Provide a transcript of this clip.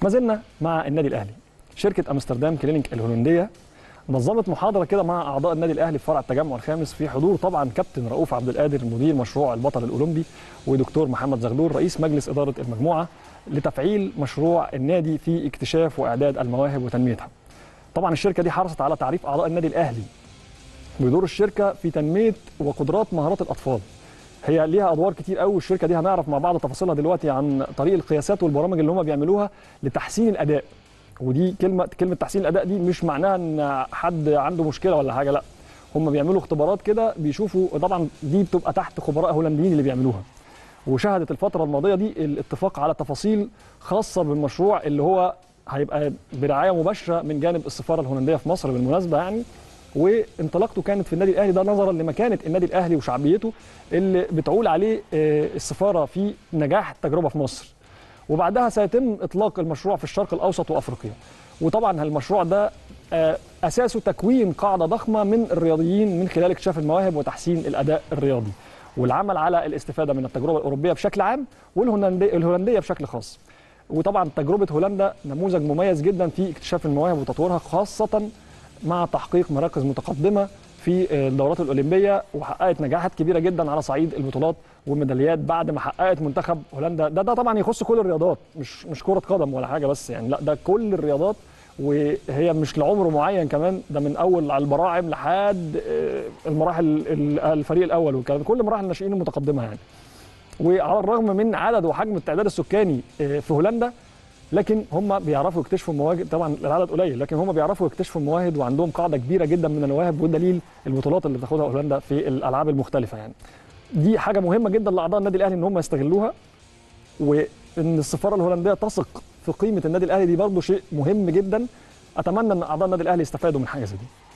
ما زلنا مع النادي الاهلي شركه امستردام كلينيك الهولنديه نظمت محاضره كده مع اعضاء النادي الاهلي في فرع التجمع الخامس في حضور طبعا كابتن رؤوف عبد القادر مدير مشروع البطل الاولمبي ودكتور محمد زغلول رئيس مجلس اداره المجموعه لتفعيل مشروع النادي في اكتشاف واعداد المواهب وتنميتها. طبعا الشركه دي حرصت على تعريف اعضاء النادي الاهلي بدور الشركه في تنميه وقدرات مهارات الاطفال. هي ليها ادوار كتير قوي الشركه دي هنعرف مع بعض تفاصيلها دلوقتي عن طريق القياسات والبرامج اللي هم بيعملوها لتحسين الاداء ودي كلمه كلمه تحسين الاداء دي مش معناها ان حد عنده مشكله ولا حاجه لا هم بيعملوا اختبارات كده بيشوفوا طبعا دي بتبقى تحت خبراء هولنديين اللي بيعملوها وشهدت الفتره الماضيه دي الاتفاق على تفاصيل خاصه بالمشروع اللي هو هيبقى برعايه مباشره من جانب السفاره الهولنديه في مصر بالمناسبه يعني وانطلاقته كانت في النادي الاهلي ده نظرا لمكانه النادي الاهلي وشعبيته اللي بتعول عليه السفاره في نجاح التجربه في مصر وبعدها سيتم اطلاق المشروع في الشرق الاوسط وافريقيا وطبعا المشروع ده اساسه تكوين قاعده ضخمه من الرياضيين من خلال اكتشاف المواهب وتحسين الاداء الرياضي والعمل على الاستفاده من التجربه الاوروبيه بشكل عام والهولنديه بشكل خاص وطبعا تجربه هولندا نموذج مميز جدا في اكتشاف المواهب وتطويرها خاصه مع تحقيق مراكز متقدمه في الدورات الاولمبيه وحققت نجاحات كبيره جدا على صعيد البطولات والميداليات بعد ما حققت منتخب هولندا ده ده طبعا يخص كل الرياضات مش مش كره قدم ولا حاجه بس يعني لا ده كل الرياضات وهي مش لعمر معين كمان ده من اول على البراعم لحد المراحل الفريق الاول وكان كل مراحل الناشئين المتقدمه يعني وعلى الرغم من عدد وحجم التعداد السكاني في هولندا لكن هم بيعرفوا يكتشفوا المواهب طبعا العدد قليل لكن هم بيعرفوا يكتشفوا المواهب وعندهم قاعده كبيره جدا من المواهب ودليل البطولات اللي بتاخدها هولندا في الالعاب المختلفه يعني دي حاجه مهمه جدا لاعضاء النادي الاهلي ان هم يستغلوها وان السفاره الهولنديه تثق في قيمه النادي الاهلي دي برضه شيء مهم جدا اتمنى ان اعضاء النادي الاهلي يستفادوا من حاجه زي دي